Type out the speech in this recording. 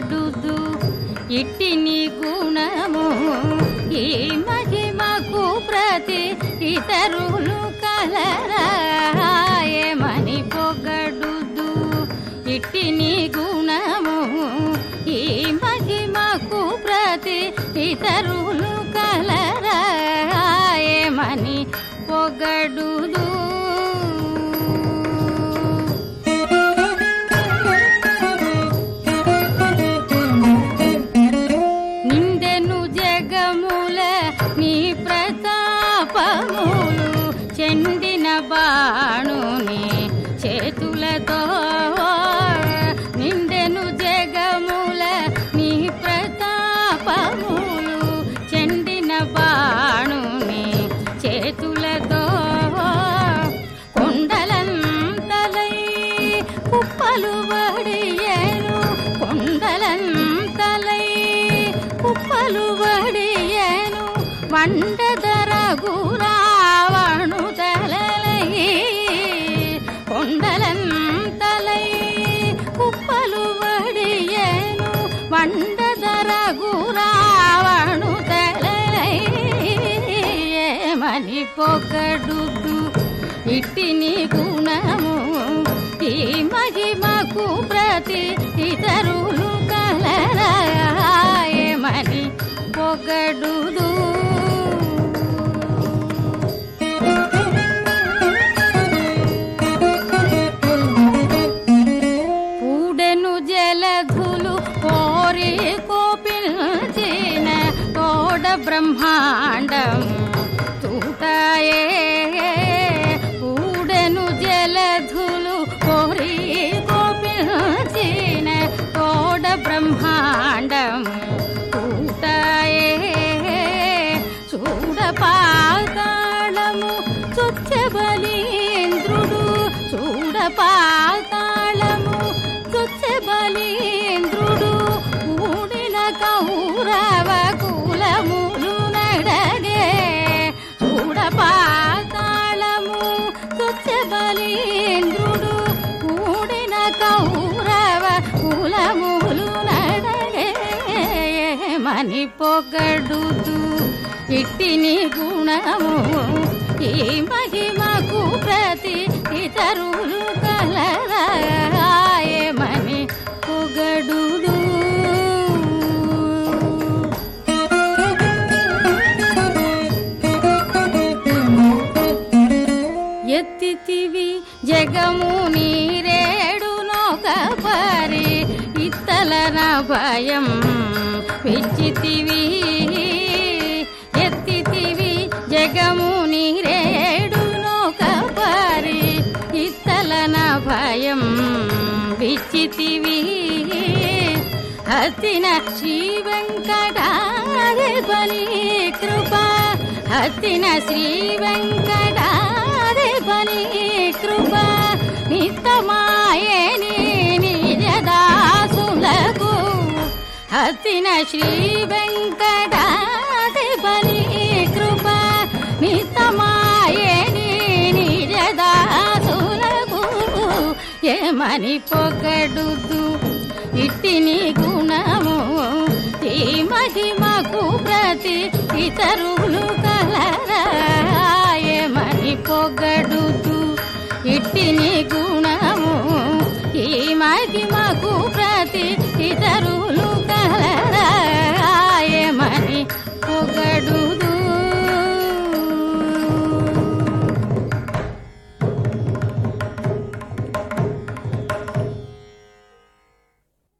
పొగడుదు ఇట్టి నీ గుణము ఈ మహిమకు ప్రతి ఇతరులు కలరాయమని పొగడుదు ఇట్టి నీ గుణము ఈ మహిమకు ప్రతి ఇతరులు కలరాయమని పొగడుదు నిండెను జగముల నీ ప్రతాపములు చెండిన బాణుని చేతులతో నిండెను జగముల నీ ప్రతాపములు చెండిన బాణుని చేతులతో కొండలంతలై కుప్పలు వడియేను కొండలంతలై కుప్పలు వడియేను వండదరగు రావణు తలలై కొండలంతలై కుప్పలు వడియేను వండదరగు రావణు తలలై ఏమని పొగడుదు ఇట్టి నీ గుణము ఈ మహిమకు ప్రతి ఇతరులు కలరాయమని పొగడుదు పూడెను జలధులు కోరి కోపిల్చిన తోడ బ్రహ్మాండం తూటాయే పూడెను జలధులు కోరి కోపిల్చిన తోడ బ్రహ్మాండం తూటాయే చూడ పాతాళము చుచ్చబలీంద్రుడు చూడ పాతాళము చుచ్చబలీంద్రుడు కూడిన కౌరవ కులములు నడగే చూడ పాతాళము చుచ్చబలీంద్రుడు కూడిన కౌరవ కులములు నడగే మని పొగడుతూ ఇట్టి నీ గుణము ఈ మహిమకు ప్రతి ఇతరులు కలరాయమని పొగడుదు ఎత్తితివి జగము నీరేడు నోక పరి ఇత్తలన భయం పెంచితివి ఎత్తితివి జగము నీరేడు నోక పరి ఇత్తలన భయం విచ్చితివి హతిన శ్రీ వెంకటారపని కృప హతిన శ్రీ వెంకటారపని కృప నితమాయని నిజదాసులకు హతిన శ్రీ వెంకటారపని కృప నితమాయని నిజదాసులకు ఏమని పొగడుదు ఇట్టి నీ గుణ